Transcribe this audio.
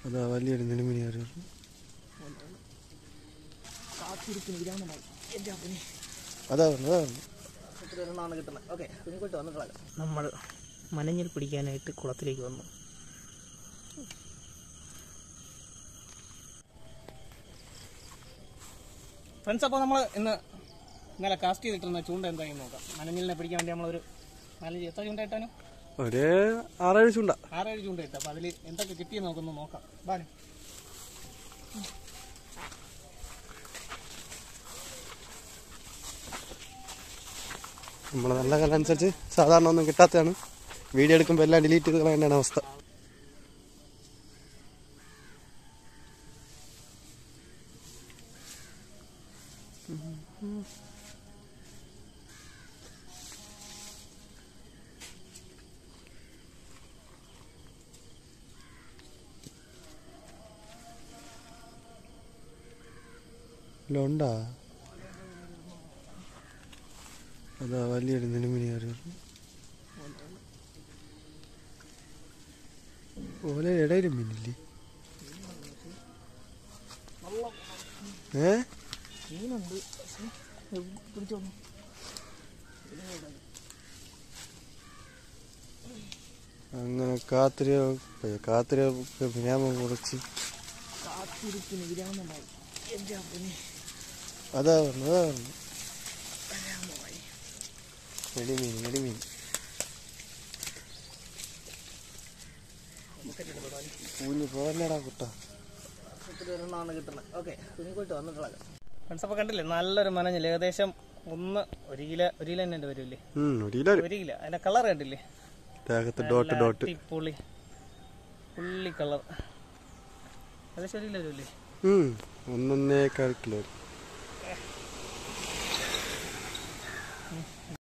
അതാ വലിയൊരു നെടുമിനി അറിയാം കാത്തിരിക്കുന്ന ഗ്രാമമായി എൻ്റെ അപ്പനെ അതാ പറഞ്ഞു അതാ പറഞ്ഞു എത്ര എണ്ണമാണ് കിട്ടുന്നത് ഓക്കെ കുഞ്ഞിക്കോട്ട് വന്നിട്ടുള്ളത് നമ്മൾ മനഞ്ഞിൽ പിടിക്കാനായിട്ട് കുളത്തിലേക്ക് വന്നു ഫ്രണ്ട്സ് അപ്പോൾ നമ്മൾ ഇന്ന് ഇന്നലെ കാസ്റ്റ് ചെയ്തിട്ടിരുന്ന ചൂണ്ട എന്തായാലും നോക്കാം മനഞ്ഞിലിനെ പിടിക്കാൻ വേണ്ടി നമ്മളൊരു നാലഞ്ച് എത്ര ചൂണ്ട ഇട്ടാനും ഒരു ആറേഴ് ചൂണ്ട ആറേഴ് ചൂണ്ട ഇട്ട് അപ്പോൾ അതിൽ എന്തൊക്കെ കിട്ടിയെന്ന് നോക്കുന്നു നോക്കാം ബാനും നമ്മളെ നല്ല കാലം അനുസരിച്ച് സാധാരണ ഒന്നും കിട്ടാത്തതാണ് വീഡിയോ എടുക്കുമ്പോൾ എല്ലാം ഡിലീറ്റ് ചെയ്ത് കളയേണ്ടതാണ് അവസ്ഥ ഉണ്ടാ അതാ വലിയൊരു നെടുമിനി അറിയാം ഓലെ ഇടയിലും മീനില്ലേ ഏ മീനുണ്ട് പിടിച്ചോന്നു അങ്ങനെ കാത്തിരി കാത്തിരി വിരാമം കുറച്ച് കാത്തിരിക്കുന്ന ഗ്രാമമായി എൻ്റെ അപ്പനെ അതാ പറഞ്ഞു അതാ പറഞ്ഞു ഗ്രാമമായി നെടിമീൻ നെടിമീൻ പൂഞ്ഞ് പോരല്ലടാ കുട്ട എത്ര എണ്ണമാണ് കിട്ടുന്നത് ഓക്കെ കുഞ്ഞിക്കോട്ട് വന്നിട്ടുള്ളത് ഫ്രണ്ട്സ് അപ്പോൾ കണ്ടില്ലേ നല്ലൊരു മനഞ്ഞിൽ ഏകദേശം ഒന്ന് ഒരു കിലോ ഒരു കിലോ തന്നെ വരില്ലേ ഉം ഒരു കിലോ ഒരു കിലോ അതിന്റെ കളർ കണ്ടില്ലേ ദേഹത്ത് ഡോട്ട് നല്ല ഡോട്ട് അടിപൊളി പുള്ളി കളർ ഏകദേശം ഒരു കിലോ വരില്ലേ ഉം ഒന്നൊന്നേക്കാൾ കിലോ